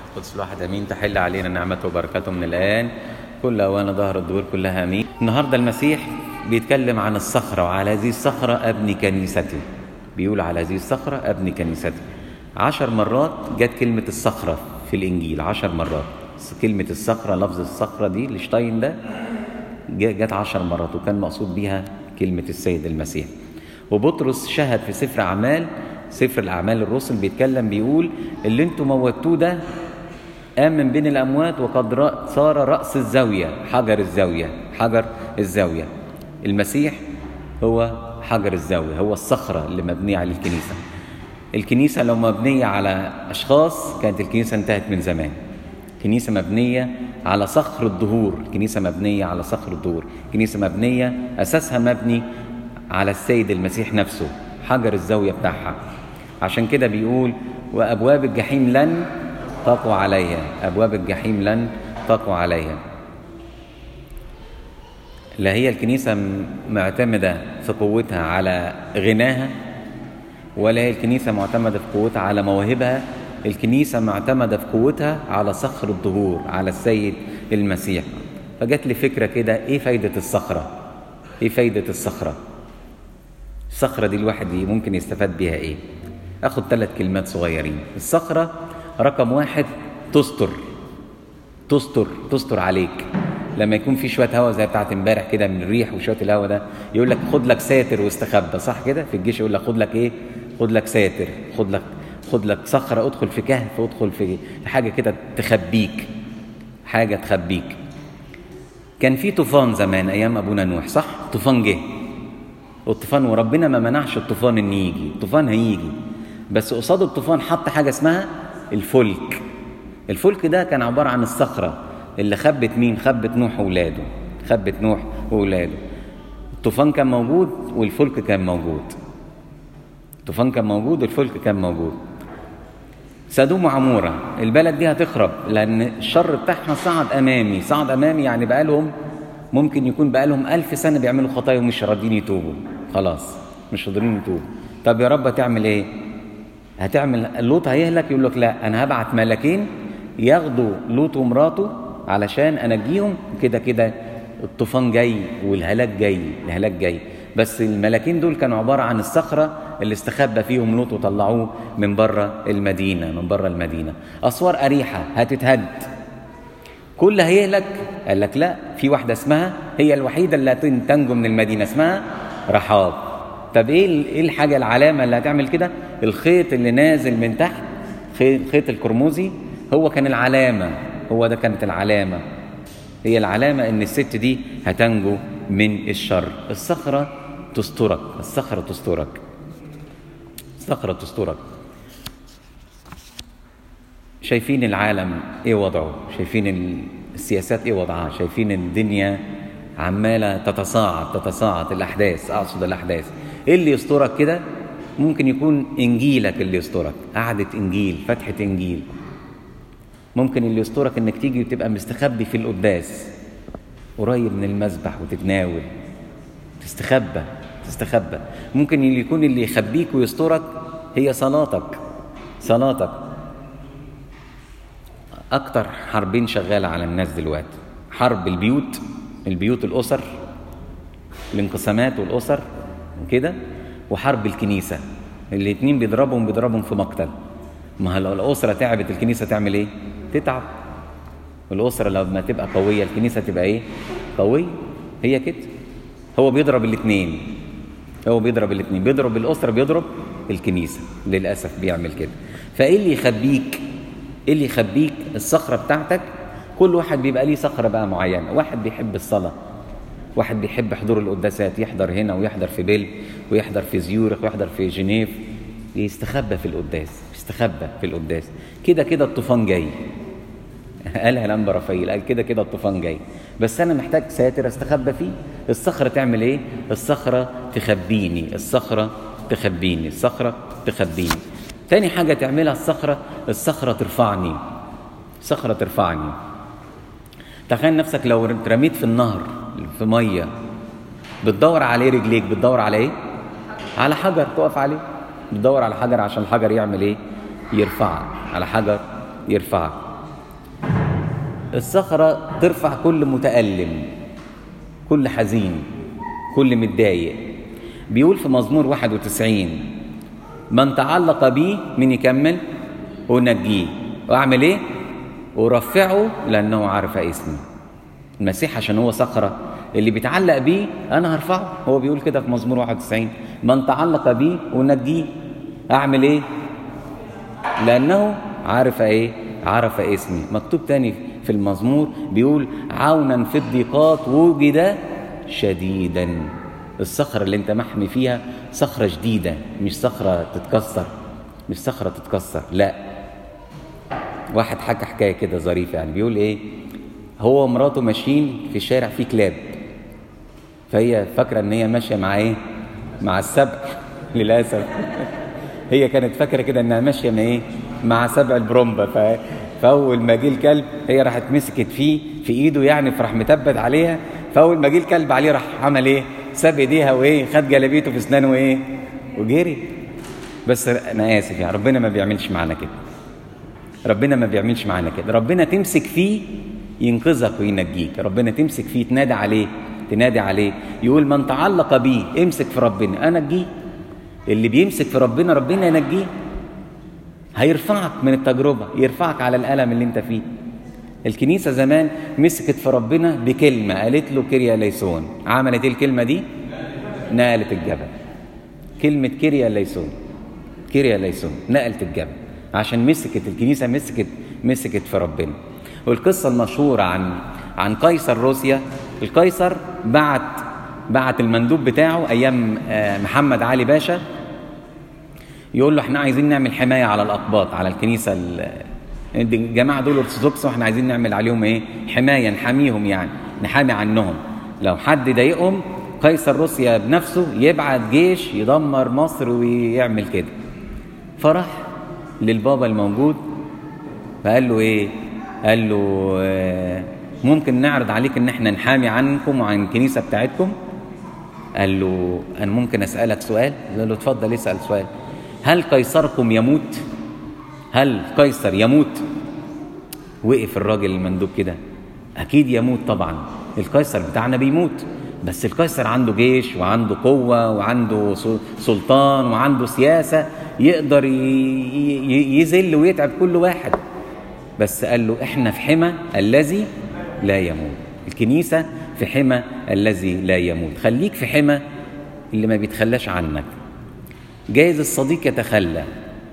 قدس الواحد امين تحل علينا نعمته وبركاته من الان كل اوان ظهر الدور كلها امين النهارده المسيح بيتكلم عن الصخره وعلى هذه الصخره ابني كنيستي بيقول على هذه الصخره ابني كنيستي عشر مرات جت كلمه الصخره في الانجيل عشر مرات كلمه الصخره لفظ الصخره دي لشتاين ده جت عشر مرات وكان مقصود بيها كلمه السيد المسيح وبطرس شهد في سفر اعمال سفر الاعمال الرسل بيتكلم بيقول اللي انتم موتوه ده قام من بين الاموات وقد صار راس الزاويه حجر الزاويه حجر الزاويه المسيح هو حجر الزاويه هو الصخره اللي مبنيه على الكنيسه الكنيسه لو مبنيه على اشخاص كانت الكنيسه انتهت من زمان كنيسه مبنيه على صخر الدهور كنيسه مبنيه على صخر الدهور كنيسه مبنيه اساسها مبني على السيد المسيح نفسه حجر الزاويه بتاعها عشان كده بيقول وابواب الجحيم لن تقوى عليها ابواب الجحيم لن تقوى عليها لا هي الكنيسه معتمده في قوتها على غناها ولا هي الكنيسه معتمده في قوتها على مواهبها الكنيسه معتمده في قوتها على صخر الظهور على السيد المسيح فجت لي فكره كده ايه فايده الصخره ايه فايده الصخره الصخره دي الواحد ممكن يستفاد بيها ايه اخد ثلاث كلمات صغيرين الصخره رقم واحد تستر تستر تستر عليك لما يكون في شويه هواء زي بتاعت امبارح كده من الريح وشويه الهواء ده يقول لك خد لك ساتر واستخبى صح كده في الجيش يقول لك خد لك ايه خد لك ساتر خد لك خد لك صخره ادخل في كهف ادخل في حاجه كده تخبيك حاجه تخبيك كان في طوفان زمان ايام ابونا نوح صح طوفان جه الطوفان وربنا ما منعش الطوفان ان يجي الطوفان هيجي بس قصاد الطوفان حط حاجه اسمها الفلك الفلك ده كان عباره عن الصخره اللي خبت مين خبت نوح واولاده خبت نوح واولاده الطوفان كان موجود والفلك كان موجود الطوفان كان موجود والفلك كان موجود سدوم وعمورة البلد دي هتخرب لأن الشر بتاعها صعد أمامي صعد أمامي يعني بقالهم ممكن يكون بقالهم ألف سنة بيعملوا خطايا ومش راضيين يتوبوا خلاص مش راضيين يتوبوا طب يا رب هتعمل إيه؟ هتعمل لوط هيهلك يقول لك لا أنا هبعت ملكين ياخدوا لوط ومراته علشان أنجيهم كده كده الطوفان جاي والهلاك جاي الهلاك جاي بس الملاكين دول كانوا عبارة عن الصخرة اللي استخبى فيهم لوط وطلعوه من بره المدينة من بره المدينة أسوار أريحة هتتهد كل هيهلك قال لك لا في واحدة اسمها هي الوحيدة اللي تنجو من المدينة اسمها رحاب طب ايه ايه الحاجة العلامة اللي هتعمل كده الخيط اللي نازل من تحت خيط الكرموزي هو كان العلامة هو ده كانت العلامة هي العلامة ان الست دي هتنجو من الشر الصخرة تسترك الصخرة تسترك الصخرة تسترك شايفين العالم ايه وضعه شايفين السياسات ايه وضعها شايفين الدنيا عمالة تتصاعد تتصاعد الأحداث أقصد الأحداث إيه اللي يسترك كده ممكن يكون إنجيلك اللي يسترك قعدة إنجيل فتحة إنجيل ممكن اللي يسترك إنك تيجي وتبقى مستخبي في القداس قريب من المذبح وتتناول تستخبى تستخبى ممكن اللي يكون اللي يخبيك ويسترك هي صلاتك صلاتك أكتر حربين شغالة على الناس دلوقتي حرب البيوت البيوت الأسر الانقسامات والأسر وكده وحرب الكنيسة الاتنين بيضربهم بيضربهم في مقتل ما لو الأسرة تعبت الكنيسة تعمل إيه؟ تتعب الأسرة لما تبقى قوية الكنيسة تبقى إيه؟ قوية هي كده هو بيضرب الاثنين هو بيضرب الاثنين بيضرب الأسرة بيضرب الكنيسة للأسف بيعمل كده فإيه اللي يخبيك؟ إيه اللي يخبيك الصخرة بتاعتك؟ كل واحد بيبقى ليه صخرة بقى معينة واحد بيحب الصلاة واحد بيحب حضور القداسات يحضر هنا ويحضر في بيل ويحضر في زيورخ ويحضر في جنيف يستخبى في القداس يستخبى في القداس كده كده الطوفان جاي قالها الانبا رافائيل قال كده كده الطوفان جاي بس انا محتاج ساتر استخبى فيه الصخره تعمل ايه الصخره تخبيني الصخره تخبيني الصخره تخبيني تاني حاجه تعملها الصخره الصخره ترفعني صخره ترفعني تخيل نفسك لو اترميت في النهر في ميه بتدور عليه رجليك بتدور على ايه على حجر تقف عليه بتدور على حجر عشان الحجر يعمل ايه يرفعك على حجر يرفعك الصخرة ترفع كل متألم كل حزين كل متضايق بيقول في مزمور 91 من تعلق بي من يكمل ونجيه واعمل ايه ورفعه لانه عارف اسمي المسيح عشان هو صخره اللي بيتعلق بيه انا هرفعه هو بيقول كده في مزمور 91 من تعلق بي ونجيه اعمل ايه لانه عارف ايه عرف اسمي مكتوب تاني في المزمور بيقول عونا في الضيقات وجد شديدا الصخرة اللي انت محمي فيها صخرة جديدة مش صخرة تتكسر مش صخرة تتكسر لا واحد حكى حكاية كده ظريفة يعني بيقول ايه هو ومراته ماشيين في شارع فيه كلاب فهي فاكرة ان هي ماشية مع ايه مع السبع للأسف هي كانت فاكرة كده انها ماشية مع ايه مع سبع البرومبا ف... فاول ما جه الكلب هي راحت مسكت فيه في ايده يعني فراح متبت عليها فاول ما جه الكلب عليه راح عمل ايه ساب ايديها وايه خد جلابيته في اسنانه وايه وجري بس انا اسف يعني ربنا ما بيعملش معانا كده ربنا ما بيعملش معانا كده ربنا تمسك فيه ينقذك وينجيك ربنا تمسك فيه تنادي عليه تنادي عليه يقول من تعلق بيه امسك في ربنا انا انجيه اللي بيمسك في ربنا ربنا ينجيه هيرفعك من التجربه يرفعك على الالم اللي انت فيه الكنيسة زمان مسكت في ربنا بكلمة قالت له كيريا ليسون عملت ايه الكلمة دي؟ نقلت الجبل كلمة كيريا ليسون كيريا ليسون نقلت الجبل عشان مسكت الكنيسة مسكت مسكت في ربنا والقصة المشهورة عن عن قيصر روسيا القيصر بعت بعت المندوب بتاعه أيام محمد علي باشا يقول له احنا عايزين نعمل حماية على الأقباط على الكنيسة الجماعه دول ارثوذكس واحنا عايزين نعمل عليهم ايه حمايه نحاميهم يعني نحامي عنهم لو حد ضايقهم قيصر روسيا بنفسه يبعت جيش يدمر مصر ويعمل كده فراح للبابا الموجود فقال له ايه قال له آه ممكن نعرض عليك ان احنا نحامي عنكم وعن الكنيسه بتاعتكم قال له انا ممكن اسالك سؤال قال له اتفضل اسال سؤال هل قيصركم يموت هل قيصر يموت وقف الراجل المندوب كده اكيد يموت طبعا القيصر بتاعنا بيموت بس القيصر عنده جيش وعنده قوة وعنده سلطان وعنده سياسة يقدر يذل ويتعب كل واحد بس قال له احنا في حمى الذي لا يموت الكنيسة في حمى الذي لا يموت خليك في حمى اللي ما بيتخلاش عنك جايز الصديق يتخلى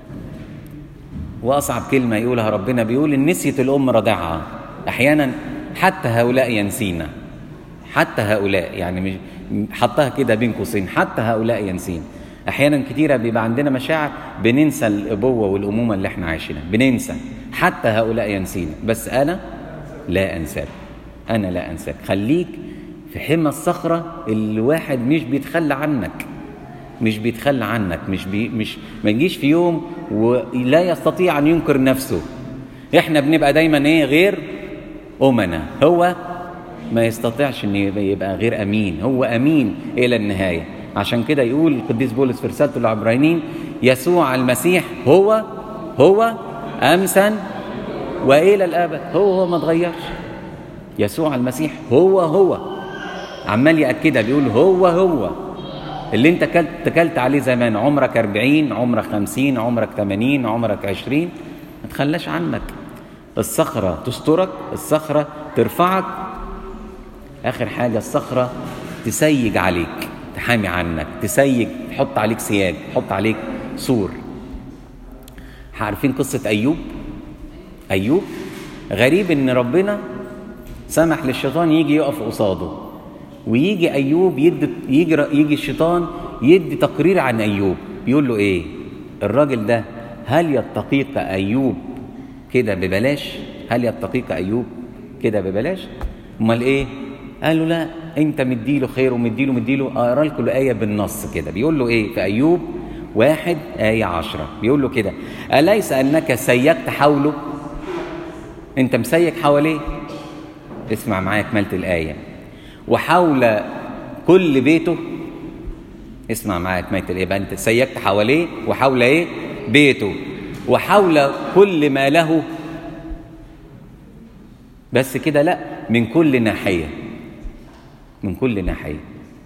واصعب كلمه يقولها ربنا بيقول ان نسيت الام رضعها احيانا حتى هؤلاء ينسينا حتى هؤلاء يعني مش حطها كده بين قوسين حتى هؤلاء ينسين احيانا كتيره بيبقى عندنا مشاعر بننسى الابوه والامومه اللي احنا عايشينها بننسى حتى هؤلاء ينسينا بس انا لا انساك انا لا انساك خليك في حمى الصخره اللي الواحد مش بيتخلى عنك مش بيتخلى عنك مش بي مش ما يجيش في يوم ولا يستطيع ان ينكر نفسه احنا بنبقى دايما ايه غير امنا هو ما يستطيعش ان يبقى غير امين هو امين الى النهايه عشان كده يقول القديس بولس في رسالته للعبرانيين يسوع المسيح هو هو امسا والى الابد هو هو ما اتغيرش يسوع المسيح هو هو عمال ياكدها بيقول هو هو اللي انت كلت تكلت عليه زمان عمرك 40 عمرك 50 عمرك 80 عمرك 20 ما تخلاش عنك الصخرة تسترك الصخرة ترفعك آخر حاجة الصخرة تسيج عليك تحامي عنك تسيج تحط عليك سياج تحط عليك سور عارفين قصة أيوب أيوب غريب إن ربنا سمح للشيطان يجي يقف قصاده ويجي ايوب يدي يجي يجي الشيطان يدي تقرير عن ايوب يقول له ايه الراجل ده هل يتقيك ايوب كده ببلاش هل يتقيك ايوب كده ببلاش امال ايه قال له لا انت مديله خير ومديله مديله اقرا لكم الايه بالنص كده بيقول له ايه في ايوب واحد آية عشرة بيقول له كده أليس أنك سيكت حوله أنت مسيك حواليه اسمع معايا كمالة الآية وحول كل بيته اسمع معايا كمالة الآية يبقى أنت سيكت حواليه وحول إيه بيته وحول كل ما له بس كده لا من كل ناحية من كل ناحية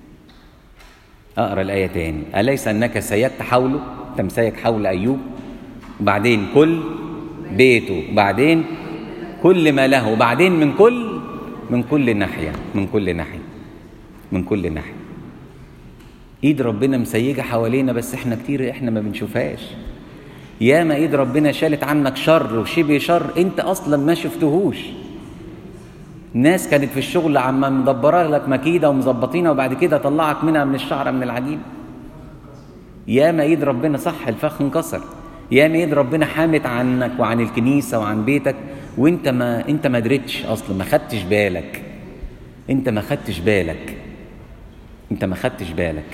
أقرأ الآية تاني أليس أنك سيدت حوله أنت مسيك حول أيوب وبعدين كل بيته وبعدين كل ما له وبعدين من كل من كل ناحية من كل ناحية من كل ناحية ايد ربنا مسيجة حوالينا بس احنا كتير احنا ما بنشوفهاش ياما ايد ربنا شالت عنك شر وشبه شر انت اصلا ما شفتهوش ناس كانت في الشغل عم مدبره لك مكيده ومظبطينها وبعد كده طلعك منها من الشعره من العجين ياما ايد ربنا صح الفخ انكسر ياما ايد ربنا حامت عنك وعن الكنيسه وعن بيتك وانت ما انت ما دريتش اصلا ما خدتش بالك انت ما خدتش بالك انت ما خدتش بالك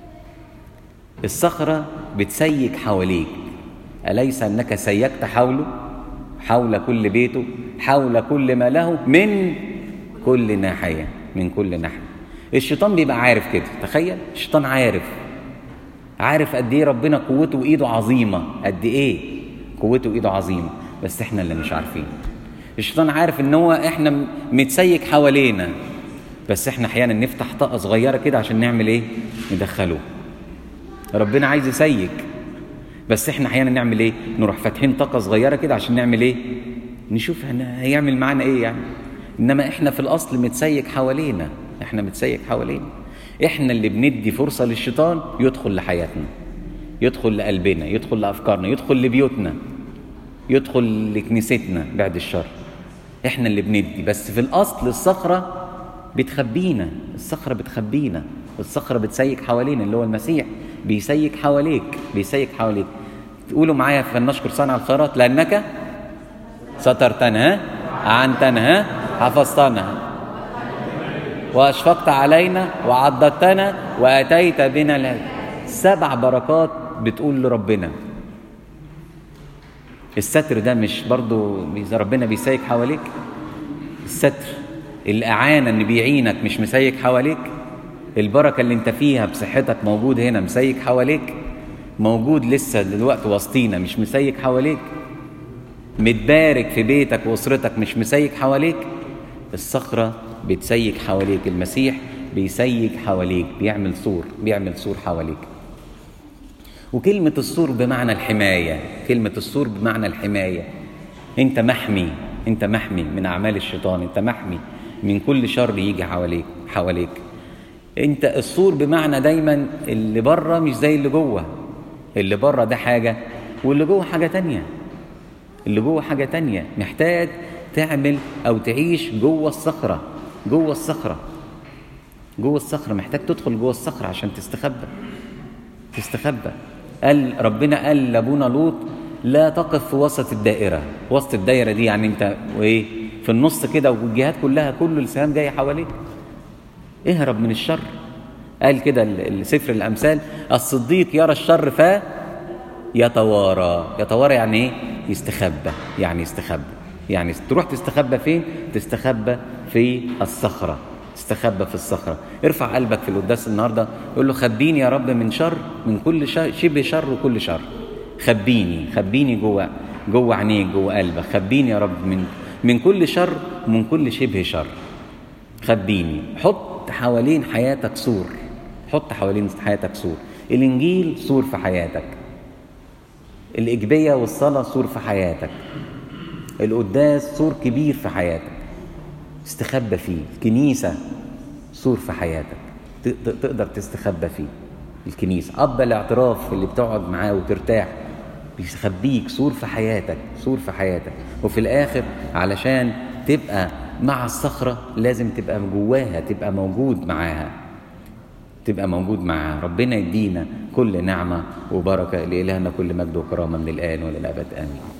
الصخره بتسيك حواليك اليس انك سيكت حوله حول كل بيته حول كل ما له من كل ناحيه من كل ناحيه الشيطان بيبقى عارف كده تخيل الشيطان عارف عارف قد ايه ربنا قوته وايده عظيمه قد ايه قوته وايده عظيمه بس احنا اللي مش عارفين الشيطان عارف ان هو احنا متسيك حوالينا بس احنا احيانا نفتح طاقه صغيره كده عشان نعمل ايه ندخله ربنا عايز يسيك بس احنا احيانا نعمل ايه نروح فاتحين طاقه صغيره كده عشان نعمل ايه نشوف هيعمل معانا ايه يعني انما احنا في الاصل متسيك حوالينا احنا متسيك حوالينا احنا اللي بندي فرصه للشيطان يدخل لحياتنا يدخل لقلبنا يدخل لافكارنا يدخل لبيوتنا يدخل لكنيستنا بعد الشر احنا اللي بندي بس في الاصل الصخره بتخبينا الصخره بتخبينا الصخره بتسيك حوالينا اللي هو المسيح بيسيك حواليك بيسيك حواليك تقولوا معايا فلنشكر صانع الخيرات لانك سترتنا عنتنا حفظتنا واشفقت علينا وعضدتنا واتيت بنا ل... سبع بركات بتقول لربنا الستر ده مش برضو ربنا بيسيك حواليك الستر الإعانة إن بيعينك مش مسيك حواليك البركة اللي انت فيها بصحتك موجود هنا مسيك حواليك موجود لسه دلوقتي وسطينا مش مسيك حواليك متبارك في بيتك واسرتك مش مسيك حواليك الصخرة بتسيك حواليك المسيح بيسيك حواليك بيعمل سور بيعمل سور حواليك وكلمة السور بمعنى الحماية كلمة السور بمعنى الحماية انت محمي انت محمي من اعمال الشيطان انت محمي من كل شر يجي حواليك حواليك انت السور بمعنى دايما اللي بره مش زي اللي جوه اللي بره ده حاجة واللي جوه حاجة تانية اللي جوه حاجة تانية محتاج تعمل أو تعيش جوه الصخرة جوه الصخرة جوه الصخرة محتاج تدخل جوه الصخرة عشان تستخبى تستخبى قال ربنا قال لابونا لوط لا تقف في وسط الدائرة وسط الدائرة دي يعني انت وايه في النص كده والجهات كلها كله السهام جاي حواليك اهرب من الشر قال كده سفر الامثال الصديق يرى الشر ف يتوارى يتوارى يعني ايه يستخبى يعني يستخبى يعني تروح تستخبى فين تستخبى في الصخره تستخبى في الصخره ارفع قلبك في القداس النهارده قول له خبيني يا رب من شر من كل شر شبه شر وكل شر خبيني خبيني جوه جوه عينيك جوه قلبك خبيني يا رب من من كل شر ومن كل شبه شر خبيني حط حوالين حياتك سور حط حوالين حياتك سور الانجيل سور في حياتك الايجابيه والصلاه سور في حياتك القداس سور كبير في حياتك استخبى فيه الكنيسه سور في حياتك تقدر تستخبى فيه الكنيسه اب الاعتراف اللي بتقعد معاه وترتاح بيخبيك سور في حياتك سور في حياتك وفي الاخر علشان تبقى مع الصخرة لازم تبقى جواها تبقى موجود معاها تبقى موجود معاها ربنا يدينا كل نعمة وبركة لإلهنا كل مجد وكرامة من الآن وللأبد آمين